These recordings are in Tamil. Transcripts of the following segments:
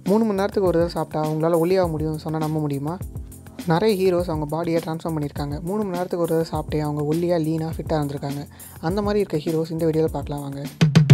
மூணு மணி நேரத்துக்கு ஒரு தடவை சாப்பிட்டா அவங்களால ஒல்லியாக முடியும் சொன்னால் நம்ப முடியுமா நிறைய ஹீரோஸ் அவங்க பாடியை ட்ரான்ஸ்ஃபார்ம் பண்ணியிருக்காங்க மூணு மணி நேரத்துக்கு ஒரு தடவை சாப்பிட்டே அவங்க ஒல்லியாக லீனாக ஃபிட்டாக இருந்திருக்காங்க அந்த மாதிரி இருக்க ஹீரோஸ் இந்த வீடியோவில் பார்க்கலாம் வாங்க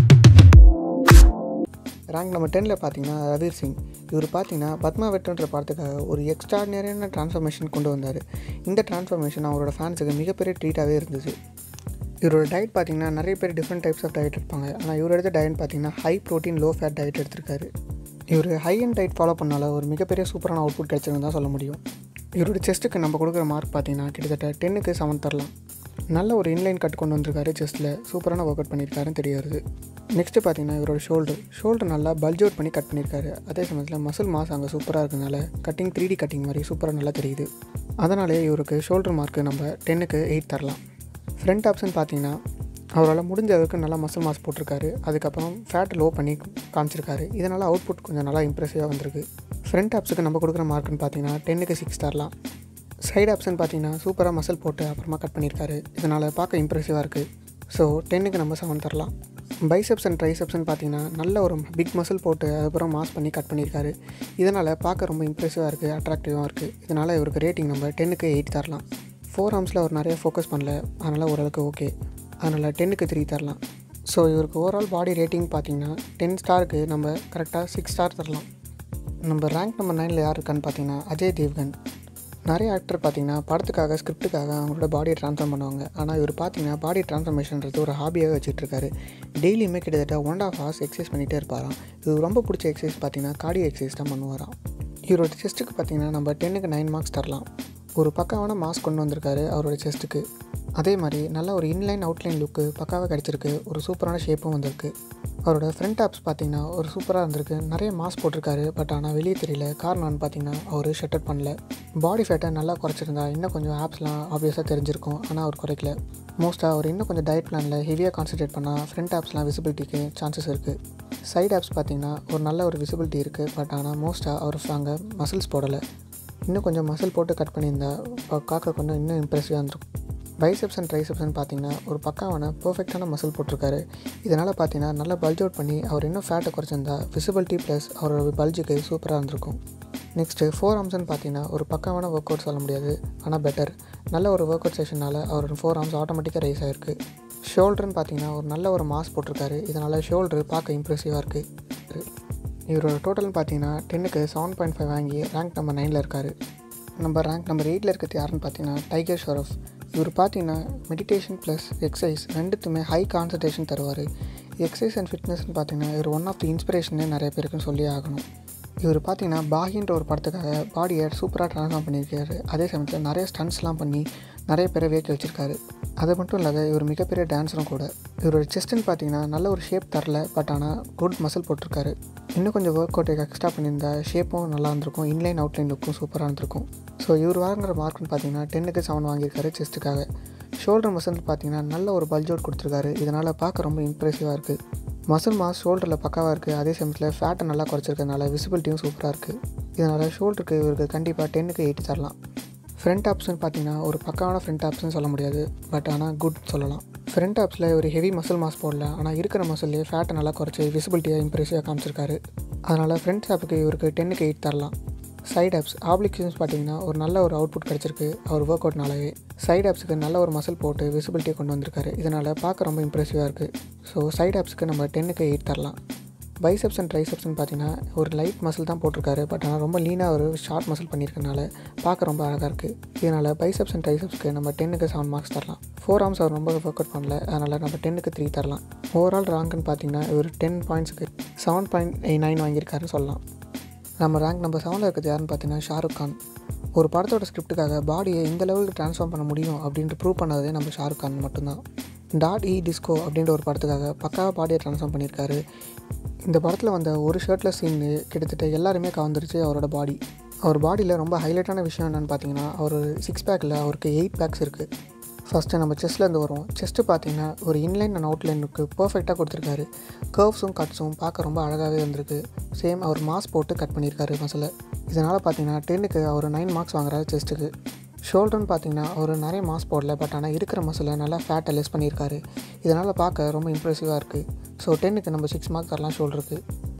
ரேங்க் நம்பர் டெனில் பார்த்தீங்கன்னா ரவீர் சிங் இவர் பார்த்தீங்கன்னா பத்மா வெட்டுன்ற படத்துக்காக ஒரு எக்ஸ்ட்ராடினரியான ட்ரான்ஸ்ஃபர்மேஷன் கொண்டு வந்தார் இந்த ட்ரான்ஸ்ஃபர்மேஷன் அவரோட ஃபேன்ஸுக்கு மிகப்பெரிய ட்ரீட்டாகவே இருந்துச்சு இவரோட டயட் பார்த்தீங்கன்னா நிறைய பேர் டிஃப்ரெண்ட் டைப்ஸ் ஆஃப் டயட் எடுப்பாங்க ஆனால் இவர் எடுத்த டயட் பார்த்தீங்கன்னா high protein low fat diet எடுத்திருக்காரு இவர் ஹை அண்ட் டயட் ஃபாலோ பண்ணால ஒரு மிகப்பெரிய சூப்பரான அவுட்புட் கிடைச்சிருந்து தான் சொல்ல முடியும் இவரோட செஸ்ட்டுக்கு நம்ம கொடுக்குற மார்க் பார்த்தீங்கன்னா கிட்டத்தட்ட டென்னுக்கு செவன் தரலாம் நல்ல ஒரு இன்லைன் கட் கொண்டு வந்திருக்காரு செஸ்ட்டில் சூப்பரான ஒர்க் அவுட் பண்ணியிருக்காருன்னு தெரிய வருது நெக்ஸ்ட்டு பார்த்தீங்கன்னா இவரோட ஷோல்டர் ஷோல்டர் நல்லா பல்ஜ் அவுட் பண்ணி கட் பண்ணியிருக்காரு அதே சமயத்தில் மசில் மாஸ் அங்கே சூப்பராக இருக்கனால கட்டிங் த்ரீ டி கட்டிங் மாதிரி சூப்பராக நல்லா தெரியுது அதனாலே இவருக்கு ஷோல்டர் மார்க்கு நம்ம டென்னுக்கு எயிட் தரலாம் ஃப்ரண்ட் ஆப்ஷன் பார்த்தீங்கன்னா அவரால் முடிஞ்ச அளவுக்கு நல்லா மசில் மாஸ் போட்டிருக்காரு அதுக்கப்புறம் ஃபேட் லோ பண்ணி காமிச்சிருக்காரு இதனால் அவுட்புட் கொஞ்சம் நல்லா இம்ப்ரெசிவாக வந்திருக்கு ஃப்ரண்ட் ஆப்ஸுக்கு நம்ம கொடுக்குற மார்க்குன்னு பார்த்தீங்கன்னா டென்னுக்கு சிக்ஸ் தரலாம் சைடு ஆப்ஷன் பார்த்தீங்கன்னா சூப்பராக மசில் போட்டு அப்புறமா கட் பண்ணியிருக்காரு இதனால் பார்க்க இம்ப்ரெசிவாக இருக்குது ஸோ டென்னுக்கு நம்ம செவன் தரலாம் பைசெப்ஸ் அண்ட் ட்ரைசெப்ஸ்னு பார்த்தீங்கன்னா நல்ல ஒரு பிக் மசில் போட்டு அதுக்கப்புறம் மாஸ் பண்ணி கட் பண்ணியிருக்காரு இதனால் பார்க்க ரொம்ப இம்ப்ரெசிவாக இருக்குது அட்ராக்டிவாக இருக்குது இதனால் இவருக்கு ரேட்டிங் நம்ம டென்னுக்கு எயிட் தரலாம் ஃபோர் ஆர்ம்ஸில் அவர் நிறைய ஃபோக்கஸ் பண்ணல அதனால் ஓரளவுக்கு ஓகே அதனால் டென்னுக்கு த்ரீ தரலாம் ஸோ இவருக்கு ஓவரால் பாடி ரேட்டிங் பார்த்தீங்கன்னா டென் ஸ்டாருக்கு நம்ம கரெக்டாக சிக்ஸ் ஸ்டார் தரலாம் நம்ம ரேங்க் நம்பர் நைனில் யார் இருக்கான்னு பார்த்தீங்கன்னா அஜய் தேவ்கன் நிறைய ஆக்டர் பார்த்தீங்கன்னா படத்துக்காக ஸ்கிரிப்டுக்காக அவங்களோட பாடியை ட்ரான்ஸ்ஃபார்ம் பண்ணுவாங்க ஆனால் இவர் பார்த்தீங்கன்னா பாடி ட்ரான்ஸ்ஃபர்மேஷன்றது ஒரு ஹாபியாகவே வச்சுட்டு இருக்காரு டெய்லியுமே கிட்டத்தட்ட one and half hours exercise பண்ணிகிட்டே இருப்பாராம் இது ரொம்ப பிடிச்ச எக்ஸசைஸ் பார்த்தீங்கன்னா கார்டியோ எக்ஸசைஸ் தான் பண்ணுவாராம் இவரோட செஸ்ட்டுக்கு பார்த்தீங்கன்னா நம்ம டென்னுக்கு நைன் மார்க்ஸ் தரலாம் ஒரு பக்காவான மாஸ்க் கொண்டு வந்திருக்காரு அவரோட செஸ்ட்டுக்கு அதே மாதிரி நல்ல ஒரு இன்லைன் அவுட்லைன் லுக்கு பக்காவாக கிடச்சிருக்கு ஒரு சூப்பரான ஷேப்பும் வந்திருக்கு அவரோட ஃப்ரண்ட் ஆப்ஸ் பார்த்தீங்கன்னா ஒரு சூப்பராக இருந்திருக்கு நிறைய மாஸ்க் போட்டிருக்காரு பட் ஆனால் வெளியே தெரியல காரணம்னு பார்த்தீங்கன்னா அவர் ஷட்டட் பண்ணல பாடி ஃபேட்டை நல்லா குறைச்சிருந்தா இன்னும் கொஞ்சம் ஆப்ஸ்லாம் ஆப்வியஸாக தெரிஞ்சிருக்கும் ஆனால் அவர் குறைக்கல மோஸ்ட்டாக அவர் இன்னும் கொஞ்சம் டயட் பிளானில் ஹெவியாக கான்சன்ட்ரேட் பண்ணால் ஃப்ரண்ட் ஆப்ஸ்லாம் விசிபிலிட்டிக்கு சான்சஸ் இருக்குது சைடு ஆப்ஸ் பார்த்தீங்கன்னா ஒரு நல்ல ஒரு விசிபிலிட்டி இருக்குது பட் ஆனால் மோஸ்ட்டாக அவர் அங்கே மசில்ஸ் போடலை இன்னும் கொஞ்சம் மசில் போட்டு கட் பண்ணியிருந்தா இப்போ காக்க கொஞ்சம் இன்னும் இம்ப்ரெசிவாக இருந்திருக்கும் பைசெப்ஸ் அண்ட் ட்ரைசெப்ஸ்னு பார்த்தீங்கன்னா ஒரு பக்காவான பர்ஃபெக்டான மசில் போட்டிருக்காரு இதனால் பார்த்தீங்கன்னா நல்லா பல்ஜ் அவுட் பண்ணி அவர் இன்னும் ஃபேட்டை குறைச்சிருந்தா விசிபிலிட்டி ப்ளஸ் அவரோட பல்ஜுக்கு சூப்பராக இருந்திருக்கும் நெக்ஸ்ட்டு ஃபோர் ஆர்ம்ஸ்னு பார்த்தீங்கன்னா ஒரு பக்காவான ஒர்க் அவுட் சொல்ல முடியாது ஆனால் பெட்டர் நல்ல ஒரு ஒர்க் அவுட் செஷனால் அவரோட ஃபோர் ஆர்ம்ஸ் ஆட்டோமேட்டிக்காக ரைஸ் ஆகிருக்கு ஷோல்டர்னு பார்த்தீங்கன்னா ஒரு நல்ல ஒரு மாஸ் போட்டிருக்காரு இதனால் ஷோல்டர் பார்க்க இம்ப்ரெசிவாக இருக்குது இவரோட டோட்டல்னு பார்த்தீங்கன்னா டென்னுக்கு செவன் பாயிண்ட் ஃபைவ் வாங்கி ரேங்க் நம்பர் நைனில் இருக்கார் நம்ம ரேங்க் நம்பர் எயிட்டில் இருக்கிறது யாருன்னு பார்த்தீங்கன்னா டைகர் ஷரஃப் இவர் பார்த்தீங்கன்னா மெடிடேஷன் ப்ளஸ் எக்ஸசைஸ் ரெண்டுத்துமே ஹை கான்சன்ட்ரேஷன் தருவார் எக்ஸசைஸ் அண்ட் ஃபிட்னஸ்னு பார்த்தீங்கன்னா இவர் ஒன் ஆஃப் தி இன்ஸ்பிரேஷனே நிறைய பேருக்குன்னு சொல்லி ஆகணும் இவர் பார்த்தீங்கன்னா பாகின்ற ஒரு படத்துக்காக பாடியை சூப்பராக ட்ரான்ஸ்ஃபார்ம் பண்ணியிருக்காரு அதே சமயத்தில் நிறைய ஸ்டன்ஸ்லாம் பண்ணி நிறைய பேரை வேக்க வச்சுருக்காரு அது மட்டும் இல்லாத இவர் மிகப்பெரிய டான்ஸரும் கூட இவரோட செஸ்ட்டுன்னு பார்த்தீங்கன்னா நல்ல ஒரு ஷேப் தரல பட் ஆனால் குட் மசில் போட்டிருக்காரு இன்னும் கொஞ்சம் ஒர்க் அவுட் எக்ஸ்ட்ரா பண்ணியிருந்தா ஷேப்பும் நல்லா இருந்திருக்கும் இன்லைன் அவுட்லைன் லுக்கும் சூப்பராக இருந்திருக்கும் ஸோ இவர் வாங்குற மார்க்னு பார்த்தீங்கன்னா டென்னுக்கு செவன் வாங்கியிருக்காரு செஸ்ட்டுக்காக ஷோல்டர் மசில் பார்த்தீங்கன்னா நல்ல ஒரு பல்ஜ் அவுட் கொடுத்துருக்காரு இதனால் பார்க்க ரொம்ப இம்ப்ரெசிவாக இருக்குது மசில் மாஸ் ஷோல்டரில் பக்காவாக இருக்குது அதே சமயத்தில் ஃபேட்டை நல்லா குறைச்சிருக்கிறதுனால விசிபிலிட்டியும் சூப்பராக இருக்குது இதனால் ஷோல்டருக்கு இவருக்கு கண்டிப்பாக டென்னுக்கு எயிட் தரலாம் ஃப்ரண்ட் ஆப்ஸ்னு பார்த்தீங்கன்னா ஒரு பக்காவான ஃப்ரண்ட் ஆப்ஸ்னு சொல்ல முடியாது பட் ஆனால் குட் சொல்லலாம் ஃப்ரண்ட் ஆப்ஸில் ஒரு ஹெவி மசில் மாஸ் போடல ஆனால் இருக்கிற மசில்லே ஃபேட்டை நல்லா குறைச்சி விசிபிலிட்டியாக இம்ப்ரெசிவாக காமிச்சிருக்காரு அதனால் ஃப்ரண்ட் ஆப்புக்கு இவருக்கு டென்னுக்கு எயிட் தரலாம் சைட் ஆப்ஸ் ஆப்ளிகேஷன்ஸ் பார்த்தீங்கன்னா ஒரு நல்ல ஒரு அவுட்புட் கிடச்சிருக்கு அவர் ஒர்க் அவுட்னாலவே சைட் ஆப்ஸுக்கு நல்ல ஒரு மசில் போட்டு விசிபிலிட்டியை கொண்டு வந்திருக்காரு இதனால் பார்க்க ரொம்ப இம்ப்ரெசிவாக இருக்குது ஸோ சைட் ஆப்ஸுக்கு நம்ம டென்னுக்கு எயிட் தரலாம் பைசெப்ஸ் அண்ட் ட்ரைசெப்ஸ்னு பார்த்தீங்கன்னா ஒரு லைட் மசில் தான் போட்டிருக்காரு பட் ஆனால் ரொம்ப லீனாக ஒரு ஷார்ட் மசில் பண்ணியிருக்கனால பார்க்க ரொம்ப அழகாக இருக்குது இதனால் பைசெப்ஸ் அண்ட் ட்ரைசெப்ஸ்க்கு நம்ம டென்னுக்கு செவன் மார்க்ஸ் தரலாம் ஃபோர் ஆர்ம்ஸ் அவர் ரொம்ப ஒர்க் அவுட் பண்ணல அதனால் நம்ம டென்னுக்கு த்ரீ தரலாம் ஓவரால் ரேங்க்னு பார்த்தீங்கன்னா இவர் டென் பாயிண்ட்ஸுக்கு செவன் பாயிண்ட் நைன் வாங்கியிருக்காருன்னு சொல்லலாம் நம்ம ரேங்க் நம்பர் செவனில் இருக்கிறது யாருன்னு பார்த்தீங்கன்னா ஷாருக் கான் ஒரு படத்தோட ஸ்கிரிப்டுக்காக பாடியை இந்த லெவலுக்கு ட்ரான்ஸ்ஃபார்ம் பண்ண முடியும் அப்படின்ட்டு ப்ரூவ் பண்ணதே நம்ம ஷாருக் கான் மட்டும்தான் டாட் இ டிஸ்கோ அப்படின்ற ஒரு படத்துக்காக பக்காவாக பாடியை ட்ரான்ஸ்ஃபார்ம் பண்ணியிருக்காரு இந்த படத்தில் வந்த ஒரு ஷர்ட்டில் சீன் கிட்டத்தட்ட எல்லாருமே கவர்ந்துருச்சு அவரோட பாடி அவர் பாடியில் ரொம்ப ஹைலைட்டான விஷயம் என்னென்னு பார்த்தீங்கன்னா அவர் சிக்ஸ் பேக்கில் அவருக்கு எயிட் பேக்ஸ் இருக்குது ஃபஸ்ட்டு நம்ம செஸ்ட்லேருந்து வரும் செஸ்ட்டு பார்த்தீங்கன்னா ஒரு இன்லைன் அண்ட் அவுட்லைனுக்கு பர்ஃபெக்டாக கொடுத்துருக்காரு கர்வ்ஸும் கட்ஸும் பார்க்க ரொம்ப அழகாகவே இருந்திருக்கு சேம் அவர் மாஸ் போட்டு கட் பண்ணியிருக்காரு மசில் இதனால் பார்த்தீங்கன்னா டென்னுக்கு அவர் நைன் மார்க்ஸ் வாங்குறாரு செஸ்ட்டுக்கு ஷோல்டர்னு பார்த்தீங்கன்னா அவர் நிறைய மாஸ் போடல பட் ஆனால் இருக்கிற மசில் நல்லா ஃபேட்டை லெஸ் பண்ணியிருக்காரு இதனால் பார்க்க ரொம்ப இம்ப்ரெசிவாக இருக்குது ஸோ டென்னுக்கு நம்ம சிக்ஸ் மார்க் தரலாம் ஷோல்டருக்கு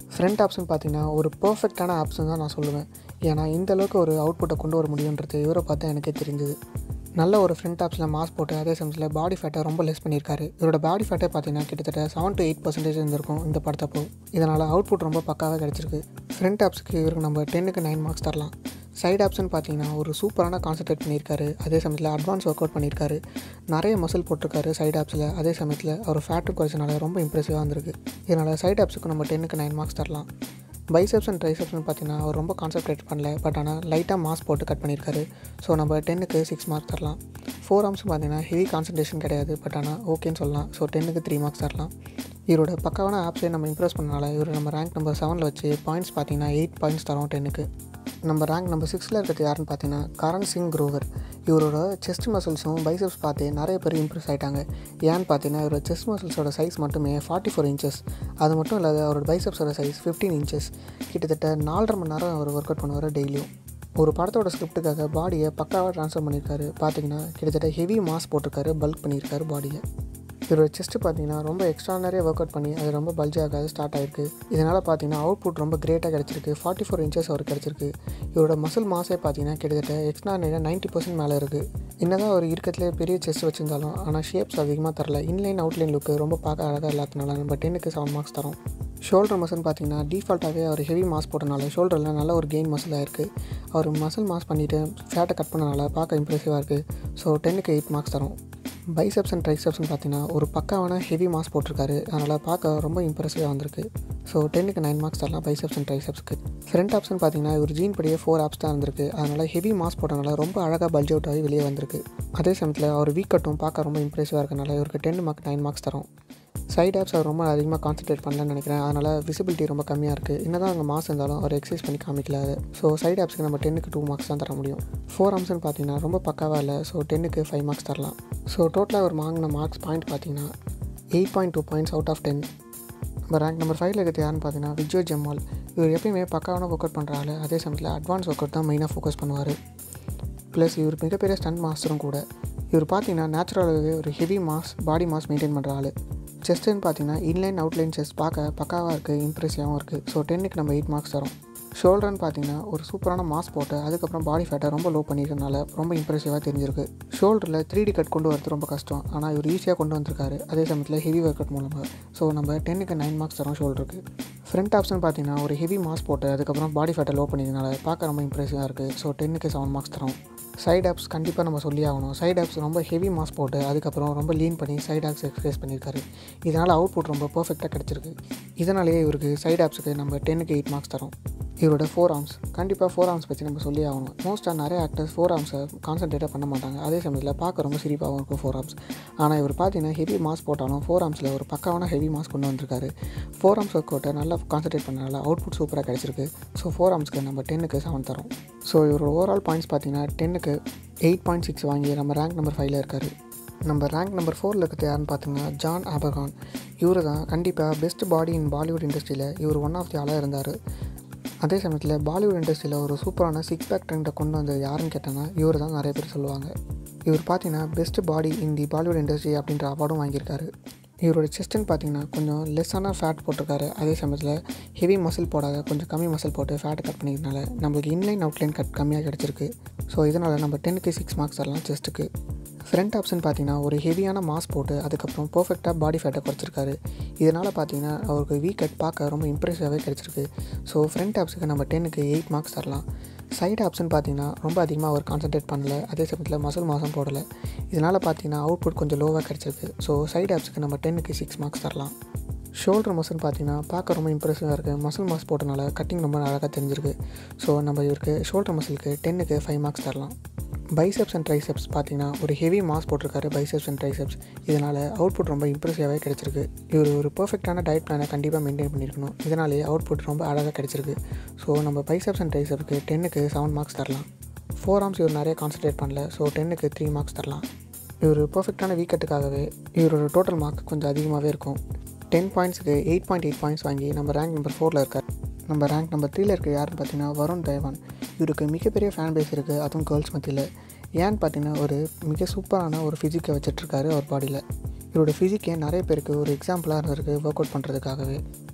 ஃப்ரண்ட் ஆப்ஷன் பார்த்தீங்கன்னா ஒரு பர்ஃபெக்டான ஆப்ஷன் தான் நான் சொல்லுவேன் ஏன்னா இந்த அளவுக்கு ஒரு அவுட்புட்டை கொண்டு வர முடியுன்றது இவரை பார்த்தா எனக்கே தெரிஞ்சுது நல்ல ஒரு ஃப்ரண்ட் ஆப்ஸில் மாஸ் போட்டு அதே சமயத்தில் பாடி ஃபேட்டை ரொம்ப லெஸ் பண்ணியிருக்காரு இவரோட பாடி ஃபேட்டே பார்த்தீங்கன்னா கிட்டத்தட்ட செவன் டு எயிட் பர்சன்டேஜ் இருந்திருக்கும் இந்த படத்தப்போ இதனால் அவுட்புட் ரொம்ப பக்காவாக கிடச்சிருக்கு ஃப்ரண்ட் ஆப்ஸுக்கு இவருக்கு நம்ம டென்னுக்கு நைன் மார்க்ஸ் தரலாம் சைட் ஆப்ஷன் பார்த்தீங்கன்னா ஒரு சூப்பரான கான்சன்ட்ரேட் பண்ணியிருக்காரு அதே சமயத்தில் அட்வான்ஸ் ஒர்க் அவுட் பண்ணியிருக்காரு நிறைய மசில் போட்டிருக்காரு சைட் ஆப்ஸில் அதே சமயத்தில் அவர் ஃபேட்டு குறைச்சனால ரொம்ப இம்ப்ரெசிவாக இருந்திருக்கு இதனால் சைட் ஆப்ஸுக்கு நம்ம டென்னுக்கு நைன் மார்க்ஸ் தரலாம் பைசெப்ஸ் அண்ட் ட்ரைசெப்ஸ்னு பார்த்தீங்கன்னா அவர் ரொம்ப கான்சன்ட்ரேட் பண்ணல பட் ஆனால் லைட்டாக மாஸ் போட்டு கட் பண்ணியிருக்காரு ஸோ நம்ம டென்னுக்கு சிக்ஸ் மார்க் தரலாம் ஃபோர் ஆர்ம்ஸும் பார்த்தீங்கன்னா ஹெவி கான்சன்ட்ரேஷன் கிடையாது பட் ஆனால் ஓகேன்னு சொல்லலாம் ஸோ டென்னுக்கு த்ரீ மார்க்ஸ் தரலாம் இவரோட பக்காவான ஆப்ஸே நம்ம இம்ப்ரெஸ் பண்ணனால இவர் நம்ம ரேங்க் நம்பர் செவனில் வச்சு பாயிண்ட்ஸ் பார்த்தீங்கன்னா எயிட் பாயிண்ட்ஸ் தரோம் டென்னுக்கு நம்ம ரேங்க் நம்பர் சிக்ஸில் இருக்கிறது யாருன்னு பார்த்தீங்கன்னா கரண் சிங் குரோவர் இவரோட செஸ்ட் மசில்ஸும் பைசப்ஸ் பார்த்து நிறைய பேர் இம்ப்ரெஸ் ஆகிட்டாங்க ஏன்னு பார்த்தீங்கன்னா இவரோட செஸ்ட் மசில்ஸோட சைஸ் மட்டுமே ஃபார்ட்டி ஃபோர் இன்ச்சஸ் அது மட்டும் இல்லாத அவரோட பைசப்ஸோட சைஸ் ஃபிஃப்டீன் இன்ச்சஸ் கிட்டத்தட்ட நாலரை மணி நேரம் அவர் ஒர்க் அவுட் பண்ணுவார் டெய்லியும் ஒரு படத்தோட ஸ்கிரிப்டுக்காக பாடியை பக்காவாக ட்ரான்ஸ்ஃபர் பண்ணியிருக்காரு பார்த்தீங்கன்னா கிட்டத்தட்ட ஹெவி மாஸ் போட்டிருக்காரு பல்க் பண்ணியிருக்காரு பாடியை இவரோட செஸ்ட்டு பார்த்தீங்கன்னா ரொம்ப எக்ஸ்ட்ரானரியாக ஒர்க் அவுட் பண்ணி அது ரொம்ப பல்ஜாக ஸ்டார்ட் ஆயிருக்கு இதனால் பார்த்தீங்கன்னா அவுட்புட் ரொம்ப கிரேட்டாக கிடச்சிருக்கு ஃபார்ட்டி ஃபோர் இன்ச்சஸ் அவருக்கு கிடச்சிருக்கு இவரோட மசில் மாஸே பார்த்தீங்கன்னா கிட்டத்தட்ட எக்ஸ்ட்ரானரியாக நைன்ட்டி பர்சன்ட் மேலே இருக்குது என்னதான் அவர் இருக்கிறதுலே பெரிய செஸ்ட் வச்சிருந்தாலும் ஆனால் ஷேப்ஸ் அதிகமாக தரல இன்லைன் அவுட்லைன் லுக்கு ரொம்ப பார்க்க அழகாக இல்லாதனால நம்ம டென்னுக்கு செவன் மார்க்ஸ் தரோம் ஷோல்டர் மசில் பார்த்தீங்கன்னா டிஃபால்ட்டாகவே அவர் ஹெவி மாஸ் போட்டனால ஷோல்டரில் நல்ல ஒரு கெயின் மசில் ஆயிருக்கு அவர் மசில் மாஸ் பண்ணிவிட்டு ஃபேட்டை கட் பண்ணனால பார்க்க இம்ப்ரெசிவாக இருக்குது ஸோ டென்னுக்கு எயிட் மார்க்ஸ் தரோம் பைசப்ஸ் அண்ட் ட்ரைசப்ஸ்னு பார்த்தீங்கன்னா ஒரு பக்காவான ஹெவி மாஸ் போட்டிருக்காரு அதனால் பார்க்க ரொம்ப இம்ப்ரெசிவாக வந்திருக்கு ஸோ டென்னுக்கு நைன் மார்க்ஸ் தரலாம் பைசப்ஸ் அண்ட் ட்ரைசப்ஸ்க்கு ஃப்ரண்ட் ஆப்ஷன் பார்த்தீங்கன்னா ஒரு ஜீன் படியே ஃபோர் ஆப்ஸ் தான் இருந்திருக்கு அதனால் ஹெவி மாஸ் போட்டனால ரொம்ப அழகாக பல்ஜ் அவுட் ஆகி வெளியே வந்திருக்கு அதே சமயத்தில் அவர் வீக் கட்டும் பார்க்க ரொம்ப இம்ப்ரெசிவாக இருக்கனால இவருக்கு டென் மார்க் நைன் மார்க்ஸ் தரோம் சைட் ஆப்ஸ் அவர் ரொம்ப அதிகமாக கான்சன்ட்ரேட் பண்ணலன்னு நினைக்கிறேன் அதனால் விசிபிலிட்டி ரொம்ப கம்மியாக இருக்குது என்ன தான் அங்கே மாஸ் இருந்தாலும் அவர் எக்ஸசைஸ் பண்ணி காமிக்கல அது ஸோ சைட் ஆப்ஸ்க்கு நம்ம டென்னுக்கு டூ மார்க்ஸ் தான் தர முடியும் ஃபோர் ஆம்ஸ்னு பார்த்தீங்கன்னா ரொம்ப பக்காவாக இல்லை ஸோ டென்னுக்கு ஃபைவ் மார்க்ஸ் தரலாம் ஸோ டோட்டலாக அவர் வாங்கின மார்க்ஸ் பாயிண்ட் பார்த்தீங்கன்னா eight point two points out of ten நம்ம ரேங்க் நம்பர் ஃபைவ்ல இருக்கிறது யாருன்னு பார்த்தீங்கன்னா விஜய் ஜெம்மால் இவர் எப்பயுமே பக்காவான ஒர்க் அவுட் பண்ணுறாரு அதே சமயத்தில் அட்வான்ஸ் ஒர்க் அவுட் தான் மெயினாக ஃபோக்கஸ் பண்ணுவார் ப்ளஸ் இவர் மிகப்பெரிய ஸ்டன் மாஸ்டரும் கூட இவர் பார்த்தீங்கன்னா நேச்சுரலாகவே ஒரு heavy mass body mass maintain பண்ணுற ஆள் செஸ்ட்டுன்னு பார்த்தீங்கன்னா இன்லைன் அவுட்லைன் செஸ்ட் பார்க்க பக்காவாக இருக்குது இம்ப்ரெசிவாகவும் இருக்குது ஸோ டென்னுக்கு நம்ம எயிட் மார்க்ஸ் தரோம் ஷோல்டர்னு பார்த்தீங்கன்னா ஒரு சூப்பரான மாஸ் போட்டு அதுக்கப்புறம் பாடி ஃபேட்டை ரொம்ப லோ பண்ணியிருக்கனால ரொம்ப இம்ப்ரெசிவாக தெரிஞ்சிருக்கு ஷோல்டரில் த்ரீ டி கட் கொண்டு வரது ரொம்ப கஷ்டம் ஆனால் இவர் ஈஸியாக கொண்டு வந்திருக்காரு அதே சமயத்தில் ஹெவி ஒர்க் அவுட் மூலமாக ஸோ நம்ம டென்னுக்கு நைன் மார்க்ஸ் தரோம் ஷோல்டருக்கு ஃப்ரண்ட் ஆப்ஷன் பார்த்தீங்கன்னா ஒரு ஹெவி மாஸ் போட்டு அதுக்கப்புறம் பாடி ஃபேட்டை லோ பண்ணியிருந்தனால பார்க்க ரொம்ப இம்ப்ரெசிவாக இருக்குது ஸோ டென்னுக்கு செவன் மார்க்ஸ் தரோம் சைட் ஆப்ஸ் கண்டிப்பாக நம்ம சொல்லி ஆகணும் சைட் ஆப்ஸ் ரொம்ப ஹெவி மாஸ் போட்டு அதுக்கப்புறம் ரொம்ப லீன் பண்ணி சைட் ஆப்ஸ் எக்ஸ்பிரஸ் பண்ணியிருக்காரு இதனால் அவுட்புட் ரொம்ப பர்ஃபெக்டாக கிடச்சிருக்கு இதனாலேயே இவருக்கு சைட் ஆப்ஸுக்கு நம்ம டென்னுக்கு எயிட் மார்க்ஸ் தரோம் இவரோட ஃபோர் ஆர்ம்ஸ் கண்டிப்பாக ஃபோர் ஆர்ம்ஸ் பற்றி நம்ம சொல்லி ஆகணும் மோஸ்ட்டாக நிறைய ஆக்டர்ஸ் ஃபோர் ஆர்ம்ஸை கான்சன்ட்ரேட்டாக பண்ண மாட்டாங்க அதே சமயத்தில் பார்க்க ரொம்ப சிரிப்பாகவும் இருக்கும் ஃபோர் ஆர்ம்ஸ் ஆனால் இவர் பார்த்தீங்கன்னா ஹெவி மாஸ் போட்டாலும் ஃபோர் ஆர்ம்ஸில் ஒரு பக்காவான ஹெவி மாஸ் கொண்டு வந்திருக்காரு ஃபோர் ஆர்ம்ஸ் ஒர்க் அவுட்டை நல்லா கான்சன்ட்ரேட் பண்ணனால அவுட்புட் சூப்பராக கிடச்சிருக்கு ஸோ ஃபோர் ஆர்ம்ஸ்க்கு நம்ம டென்னுக்கு செவன் தரோம் ஸோ இவரோட ஓவரால் பாயிண்ட்ஸ் பார்த்தீங்கன்னா டென்னுக்கு எயிட் பாயிண்ட் சிக்ஸ் வாங்கி நம்ம ரேங்க் நம்பர் ஃபைவ்ல இருக்கார் நம்ம ரேங்க் நம்பர் ஃபோரில் இருக்கிறது யாருன்னு பார்த்தீங்கன்னா ஜான் ஆபகான் இவர் தான் கண்டிப்பாக பெஸ்ட் பாடி இன் பாலிவுட் இண்டஸ்ட்ரியில் இவர் ஒன் ஆஃப் தி ஆளாக இருந்தார் அதே சமயத்தில் பாலிவுட் இண்டஸ்ட்ரியில் ஒரு சூப்பரான சிக்ஸ் பேக் ட்ரெண்டை கொண்டு வந்தது யாருன்னு கேட்டோன்னா இவர் தான் நிறைய பேர் சொல்லுவாங்க இவர் பார்த்தீங்கன்னா best body in the Bollywood industry அப்படின்ற அவார்டும் வாங்கியிருக்காரு இவரோட செஸ்ட்டுன்னு பார்த்தீங்கன்னா கொஞ்சம் லெஸ்ஸான ஃபேட் போட்டிருக்காரு அதே சமயத்தில் ஹெவி மசில் போடாத கொஞ்சம் கம்மி மசில் போட்டு ஃபேட்டை கட் பண்ணிக்கிறதுனால நம்மளுக்கு இன்லைன் அவுட்லைன் கட் கம்மியாக கிடச்சிருக்கு ஸோ இதனால் நம்ம டென்னுக்கு சிக்ஸ் மார்க்ஸ் தரலாம் செஸ்ட்டுக்கு ஃப்ரண்ட் ஆப்ஷன் பார்த்தீங்கன்னா ஒரு ஹெவியான மாஸ் போட்டு அதுக்கப்புறம் பர்ஃபெக்டாக பாடி ஃபேட்டை குறைச்சிருக்காரு இதனால் பார்த்தீங்கன்னா அவருக்கு வீக் கட் பார்க்க ரொம்ப இம்ப்ரெசிவாகவே கிடச்சிருக்கு ஸோ ஃப்ரண்ட் ஆப்ஸுக்கு நம்ம டென்னுக்கு எயிட் மார்க்ஸ் தரலாம் சைடு ஆப்ஷன் பார்த்தீங்கன்னா ரொம்ப அதிகமாக அவர் கான்சன்ட்ரேட் பண்ணல அதே சமயத்தில் மசில் மாதம் போடலை இதனால் பார்த்தீங்கன்னா அவுட்புட் கொஞ்சம் லோவாக கிடச்சிருக்கு ஸோ சைடு ஆப்ஸுக்கு நம்ம டென்னுக்கு சிக்ஸ் மார்க்ஸ் தரலாம் ஷோல்டர் மசில் பார்த்தீங்கன்னா பார்க்க ரொம்ப இம்ப்ரெசிவாக இருக்குது மசில் மாஸ் போட்டனால கட்டிங் ரொம்ப அழகாக தெரிஞ்சிருக்கு ஸோ நம்ம இவருக்கு ஷோல்டர் மசிலுக்கு டென்னுக்கு ஃபைவ் மார்க்ஸ் தரலாம் பைசெப்ஸ் அண்ட் ட்ரைசெப்ஸ் பார்த்தீங்கன்னா ஒரு ஹெவி மாஸ் போட்டிருக்காரு பைசெப்ஸ் அண்ட் ட்ரைசெப்ஸ் இதனால் அவுட்புட் ரொம்ப இம்ப்ரெசிவாகவே கிடச்சிருக்கு இவர் ஒரு பர்ஃபெக்டான டயட் பிளானை கண்டிப்பாக மெயின்டைன் பண்ணியிருக்கணும் இதனாலே அவுட்புட் ரொம்ப அழகாக கிடச்சிருக்கு ஸோ நம்ம பைசெப்ஸ் அண்ட் ட்ரைசெப்ஸ்க்கு டென்னுக்கு செவன் மார்க்ஸ் தரலாம் ஃபோர் ஆர்ம்ஸ் இவர் நிறைய கான்சன்ட்ரேட் பண்ணல ஸோ டென்னுக்கு த்ரீ மார்க்ஸ் தரலாம் இவர் பர்ஃபெக்டான வீக்கெட்டுக்காகவே இவரோட டோட்டல் மார்க் கொஞ்சம் அதிகமாகவே இருக்கும் டென் பாயிண்ட்ஸுக்கு எயிட் பாயிண்ட் எயிட் பாயிண்ட்ஸ் வாங்கி நம்ம ரேங்க் நம்பர் ஃபோரில் இருக்கார் நம்ம ரேங்க் நம்பர் த்ரீல இருக்க யாருன்னு பார்த்தீங்கன்னா வருண் தேவான் இவருக்கு மிகப்பெரிய ஃபேன் பேஸ் இருக்குது அதுவும் கேர்ள்ஸ் மத்தியில் ஏன்னு பார்த்தீங்கன்னா ஒரு மிக சூப்பரான ஒரு ஃபிசிக்கை வச்சிட்ருக்காரு அவர் பாடியில் இவரோட ஃபிசிக்கே நிறைய பேருக்கு ஒரு எக்ஸாம்பிளாக இருந்திருக்கு ஒர்க் அவுட் பண்ணுறதுக்காகவே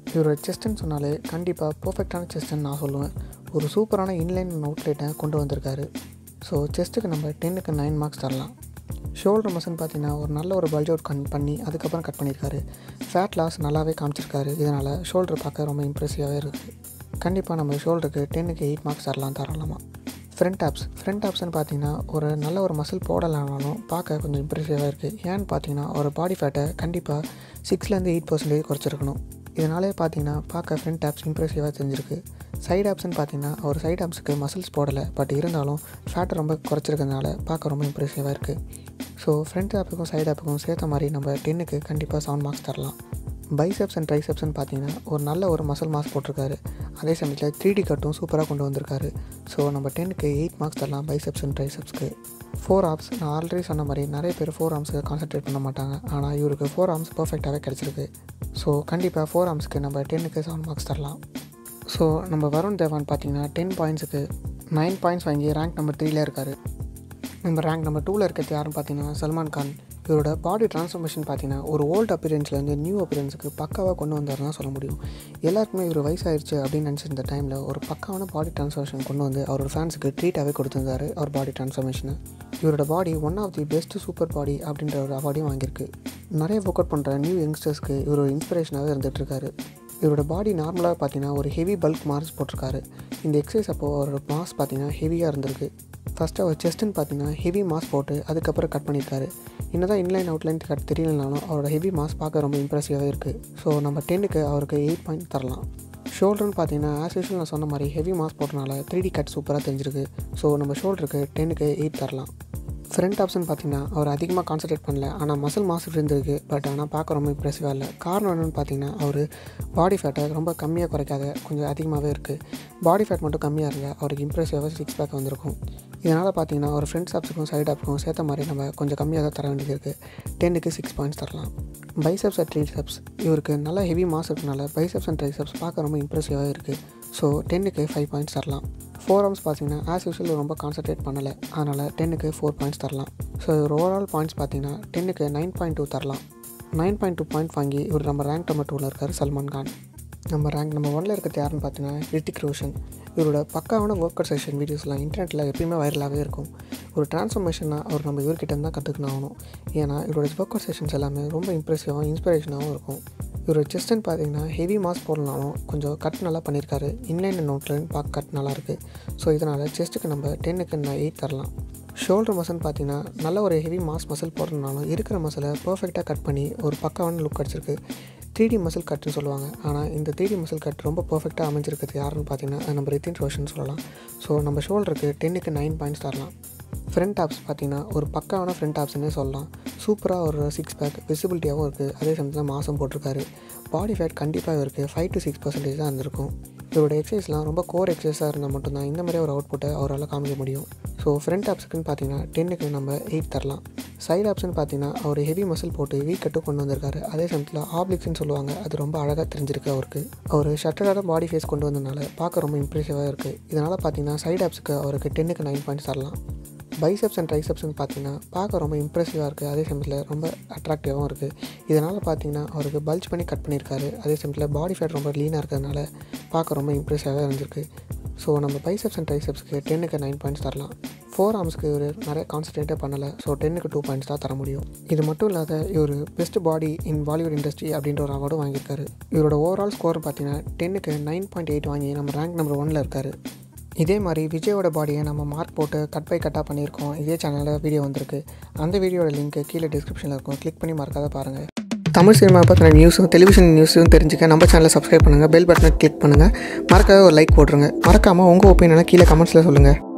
இவரோட செஸ்ட்டுன்னு சொன்னாலே கண்டிப்பாக பர்ஃபெக்டான செஸ்ட்டுன்னு நான் சொல்லுவேன் ஒரு சூப்பரான இன்லைன் அவுட்லெட்டை கொண்டு வந்திருக்காரு ஸோ செஸ்ட்டுக்கு நம்ம டென்னுக்கு நைன் மார்க்ஸ் தரலாம் ஷோல்டர் மசன் பார்த்தீங்கன்னா ஒரு நல்ல ஒரு பல்ஜ் அவுட் கன் பண்ணி அதுக்கப்புறம் கட் பண்ணியிருக்காரு ஃபேட் லாஸ் நல்லாவே காமிச்சிருக்காரு இதனால் ஷோல்டர் பார்க்க ரொம்ப இம்ப்ரெசிவாகவே இருக்குது கண்டிப்பாக நம்ம ஷோல்டருக்கு டென்னுக்கு எயிட் மார்க்ஸ் தரலாம் தாராளமாக ஃப்ரண்ட் ஆப்ஸ் ஃப்ரண்ட் ஆப்ஸ்னு பார்த்தீங்கன்னா ஒரு நல்ல ஒரு மசில் போடலானாலும் பார்க்க கொஞ்சம் இம்ப்ரெசிவாக இருக்குது ஏன்னு பார்த்தீங்கன்னா ஒரு பாடி ஃபேட்டை கண்டிப்பாக சிக்ஸ்லேருந்து எயிட் பர்சன்டேஜ் குறைச்சிருக்கணும் இதனாலே பார்த்தீங்கன்னா பார்க்க ஃப்ரண்ட் ஆப்ஸ் இம்ப்ரெசிவாக தெரிஞ்சிருக்கு சைடு ஆப்ஸ்னு பார்த்தீங்கன்னா ஒரு சைடு ஆப்ஸுக்கு மசில்ஸ் போடலை பட் இருந்தாலும் ஃபேட்டை ரொம்ப குறைச்சிருக்கிறதுனால பார்க்க ரொம்ப இம்ப்ரெசிவாக இருக்குது ஸோ ஃப்ரண்ட் ஆப்புக்கும் சைடு ஆப்புக்கும் சேர்த்த மாதிரி நம்ம டென்னுக்கு கண்டிப்பாக செவன் மார்க்ஸ் தரலாம் பைசெப்ஸ் அண்ட் ட்ரைசெப்ஸ்னு பார்த்தீங்கன்னா ஒரு நல்ல ஒரு மசில் மாஸ் போட்டிருக்காரு அதே சமயத்தில் த்ரீ டி கட்டும் சூப்பராக கொண்டு வந்திருக்காரு ஸோ நம்ம டென்னுக்கு எயிட் மார்க்ஸ் தரலாம் பைசெப்ஸ் அண்ட் ட்ரைசெப்ஸ்க்கு ஃபோர் ஆர்ம்ஸ் நான் ஆல்ரெடி சொன்ன மாதிரி நிறைய பேர் ஃபோர் ஆர்ம்ஸுக்கு கான்சன்ட்ரேட் பண்ண மாட்டாங்க ஆனால் இவருக்கு ஃபோர் ஆர்ம்ஸ் பர்ஃபெக்டாகவே கிடச்சிருக்கு ஸோ கண்டிப்பாக ஃபோர் ஆர்ம்ஸ்க்கு நம்ம டென்னுக்கு செவன் மார்க்ஸ் தரலாம் ஸோ நம்ம வருண் தேவான் பார்த்தீங்கன்னா டென் பாயிண்ட்ஸுக்கு நைன் பாயிண்ட்ஸ் வாங்கி ரேங்க் நம்பர் த்ரீல இருக்கார் நம்ம ரேங்க் நம்பர் டூவில் இருக்கிறது யாருன்னு பார்த்தீங்கன்னா சல்மான் கான் இவரோட பாடி ட்ரான்ஸ்ஃபர்மேஷன் பார்த்தீங்கன்னா ஒரு ஓல்டு அப்பியரன்ஸ்லேருந்து நியூ அப்பியரன்ஸுக்கு பக்காவாக கொண்டு வந்தாருன்னு தான் சொல்ல முடியும் எல்லாருக்குமே இவர் வயசாயிருச்சு அப்படின்னு நினச்சிருந்த டைமில் ஒரு பக்காவான பாடி ட்ரான்ஸ்ஃபர்மேஷன் கொண்டு வந்து அவரோட ஃபேன்ஸுக்கு ட்ரீட்டாகவே கொடுத்துருந்தாரு அவர் பாடி ட்ரான்ஸ்ஃபர்மேஷனை இவரோட body one of the best super body அப்படின்ற ஒரு அவார்டையும் வாங்கியிருக்கு நிறைய ஒர்க் அவுட் பண்ணுற நியூ யங்ஸ்டர்ஸ்க்கு இவர் ஒரு இன்ஸ்பிரேஷனாகவே இருந்துகிட்ருக்காரு இவரோட பாடி நார்மலாக பார்த்தீங்கன்னா ஒரு ஹெவி பல்க் மார்க்ஸ் போட்டிருக்காரு இந்த எக்ஸசைஸ் அப்போது அவரோட மாஸ் பார்த்தீங்கன்னா ஹெவியாக இருந்திருக்கு ஃபஸ்ட்டு அவர் செஸ்ட்டுன்னு பார்த்தீங்கன்னா ஹெவி மாஸ் போட்டு அதுக்கப்புறம் கட் பண்ணியிருக்காரு என்ன தான் இன்லைன் அவுட்லைன் கட் தெரியலனாலும் அவரோட ஹெவி மாஸ் பார்க்க ரொம்ப இம்ப்ரெசிவாகவே இருக்குது ஸோ நம்ம டென்னுக்கு அவருக்கு எயிட் பாயிண்ட் தரலாம் ஷோல்டர்னு பார்த்தீங்கன்னா ஆஸ் யூஷுவல் நான் சொன்ன மாதிரி ஹெவி மாஸ் போட்டனால த்ரீ டி கட் சூப்பராக தெரிஞ்சிருக்கு ஸோ நம்ம ஷோல்டருக்கு டென்னுக்கு எயிட் தரலாம் ஃப்ரண்ட் ஆப்ஷன் பார்த்தீங்கன்னா அவர் அதிகமாக கான்சன்ட்ரேட் பண்ணல ஆனால் மசில் மாஸ் இருந்திருக்கு பட் ஆனால் பார்க்க ரொம்ப இம்ப்ரெசிவாக இல்லை காரணம் என்னென்னு பார்த்தீங்கன்னா அவர் பாடி ஃபேட்டை ரொம்ப கம்மியாக குறைக்காத கொஞ்சம் அதிகமாகவே இருக்குது பாடி ஃபேட் மட்டும் கம்மியாக இருந்தால் அவருக்கு இம்ப்ரெசிவாக சிக்ஸ் பேக் வந்திருக்கும் இதனால் பார்த்தீங்கன்னா ஒரு ஃப்ரண்ட் ஆப்ஸுக்கும் சைடு ஆப்ஸுக்கும் சேர்த்த மாதிரி நம்ம கொஞ்சம் கம்மியாக தான் தர வேண்டியது இருக்குது டென்னுக்கு சிக்ஸ் பாயிண்ட்ஸ் தரலாம் பைசப்ஸ் அண்ட் ட்ரைசப்ஸ் இவருக்கு நல்லா ஹெவி மாஸ் இருக்கனால பைசப்ஸ் அண்ட் ட்ரைசப்ஸ் பார்க்க ரொம்ப இம்ப்ரெசிவாக இருக்குது ஸோ டென்னுக்கு ஃபைவ் பாயிண்ட்ஸ் தரலாம் ஃபோர் ஆர்ம்ஸ் பார்த்தீங்கன்னா ஆஸ் யூஷுவல் ரொம்ப கான்சன்ட்ரேட் பண்ணலை அதனால் டென்னுக்கு ஃபோர் பாயிண்ட்ஸ் தரலாம் ஸோ இவர் ஓவரால் பாயிண்ட்ஸ் பார்த்தீங்கன்னா டென்னுக்கு நைன் பாயிண்ட் டூ தரலாம் நைன் பாயிண்ட் டூ பாயிண்ட் வாங்கி இவர் நம்ம ரேங்க் நம்பர் டூவில் இருக்கார் சல்மான் கான் நம்ம ரேங்க் நம்ம ஒன்ல இருக்கிறது யாருன்னு பார்த்தீங்கன்னா ரித்திக் ரோஷன் இவரோட பக்காவான ஒர்க் அவுட் செஷன் வீடியோஸ்லாம் இன்டர்நெட்டில் எப்பயுமே வைரலாகவே இருக்கும் ஒரு ட்ரான்ஸ்ஃபர்மேஷனாக அவர் நம்ம இவர்கிட்ட தான் கற்றுக்கணும் ஆகணும் ஏன்னா இவரோட ஒர்க் அவுட் செஷன்ஸ் எல்லாமே ரொம்ப இம்ப்ரெசிவாகவும் இன்ஸ்பிரேஷனாகவும் இருக்கும் இவரோட செஸ்ட்னு பார்த்தீங்கன்னா ஹெவி மாஸ் போடலனாலும் கொஞ்சம் கட் நல்லா பண்ணியிருக்காரு இன்லைன் அண்ட் அவுட்லைன் பார்க்க கட் நல்லா இருக்குது ஸோ இதனால் செஸ்ட்டுக்கு நம்ம டென்னுக்கு நான் எயிட் தரலாம் ஷோல்டர் மசில் பார்த்தீங்கன்னா நல்ல ஒரு ஹெவி மாஸ் மசில் போடுறதுனாலும் இருக்கிற மசிலை பர்ஃபெக்டாக கட் பண்ணி ஒரு பக்காவான லுக் கிடச்சிருக்கு த்ரீ டி மசில் கட்டுன்னு சொல்லுவாங்க ஆனால் இந்த த்ரீ டி மசில் கட் ரொம்ப பர்ஃபெக்டாக அமைஞ்சிருக்கிறது யாருன்னு பார்த்தீங்கன்னா அது நம்ம ரித்தின் ரோஷன் சொல்லலாம் ஸோ நம்ம ஷோல்டருக்கு டென்னுக்கு நைன் பாயிண்ட்ஸ் தரலாம் ஃப்ரண்ட் ஆப்ஸ் பார்த்தீங்கன்னா ஒரு பக்காவான ஃப்ரண்ட் ஆப்ஸ்னே சொல்லலாம் சூப்பராக ஒரு சிக்ஸ் பேக் விசிபிலிட்டியாகவும் இருக்குது அதே சமயத்தில் மாதம் போட்டிருக்காரு பாடி ஃபேட் கண்டிப்பாக இருக்குது ஃபைவ் டு சிக்ஸ் பர்சன்டேஜ் தான் இருந்திருக்கும் இவரோட எக்ஸசைஸ்லாம் ரொம்ப கோர் எக்ஸசைஸாக இருந்தால் மட்டும்தான் இந்த மாதிரி ஒரு அவுட்புட்டை அவரால் காமிக்க முடியும் ஸோ ஃப்ரண்ட் ஆப்ஸுக்குன்னு பார்த்தீங்கன்னா டென்னுக்கு நம்ம எயிட் தரலாம் சைடு ஆப்ஸ்னு பார்த்தீங்கன்னா அவர் ஹெவி மசில் போட்டு வீக் கட்டு கொண்டு வந்திருக்காரு அதே சமயத்தில் ஆப்ளிக்ஸ்னு சொல்லுவாங்க அது ரொம்ப அழகாக தெரிஞ்சிருக்கு அவருக்கு அவர் ஷட்டரான பாடி ஃபேஸ் கொண்டு வந்ததுனால பார்க்க ரொம்ப இம்ப்ரெசிவாக இருக்குது இதனால் பார்த்தீங்கன்னா சைடு ஆப்ஸுக்கு அவருக்கு டென்னுக்கு நைன் பாயிண்ட்ஸ் தரலாம் பைசப்ஸ் அண்ட் ட்ரைசப்ஸ்னு பார்த்தீங்கன்னா பார்க்க ரொம்ப இம்ப்ரெசிவாக இருக்குது அதே சமயத்தில் ரொம்ப அட்ராக்டிவாகவும் இருக்குது இதனால் பார்த்தீங்கன்னா அவருக்கு பல்ஜ் பண்ணி கட் பண்ணியிருக்காரு அதே சமயத்தில் பாடி ஃபேட் ரொம்ப லீனாக இருக்கிறதுனால பார்க்க ரொம்ப இம்ப்ரெசிவாக இருந்திருக்கு ஸோ நம்ம பைசப்ஸ் அண்ட் ட்ரைசப்ஸ்க்கு டென்னுக்கு நைன் பாயிண்ட்ஸ் தரலாம் ஃபோர் ஆர்ம்ஸ்க்கு இவர் நிறைய கான்சன்ட்ரேட்டே பண்ணலை ஸோ டென்னுக்கு டூ பாயிண்ட்ஸ் தான் தர முடியும் இது மட்டும் இல்லாத இவர் best body in Bollywood industry அப்படின்ற ஒரு அவார்டும் வாங்கியிருக்காரு இவரோட ஓவரால் ஸ்கோர் பார்த்தீங்கன்னா டென்னுக்கு நைன் பாயிண்ட் எயிட் வாங்கி நம்ம ரேங்க் நம்பர் ஒனில் இருக்கார் இதே மாதிரி விஜயோட பாடியை நம்ம மார்க் போட்டு கட் பை கட்டாக பண்ணியிருக்கோம் இதே சேனலில் வீடியோ வந்திருக்கு அந்த வீடியோட லிங்க் கீழே டிஸ்கிரிப்ஷனில் இருக்கும் கிளிக் பண்ணி மறக்காத பாருங்கள் தமிழ் சினிமா பற்றின நியூஸும் டெலிவிஷன் நியூஸும் தெரிஞ்சுக்க நம்ம சேனலை சப்ஸ்கிரைப் பண்ணுங்கள் பெல் பட்டனை கிளிக் பண்ணுங்கள் மறக்காத ஒரு லைக் போட்டுருங்க மறக்காமல் உங்கள் ஒப்பீனியனை கீழே கமெண்ட்ஸில் சொல்லுங்கள்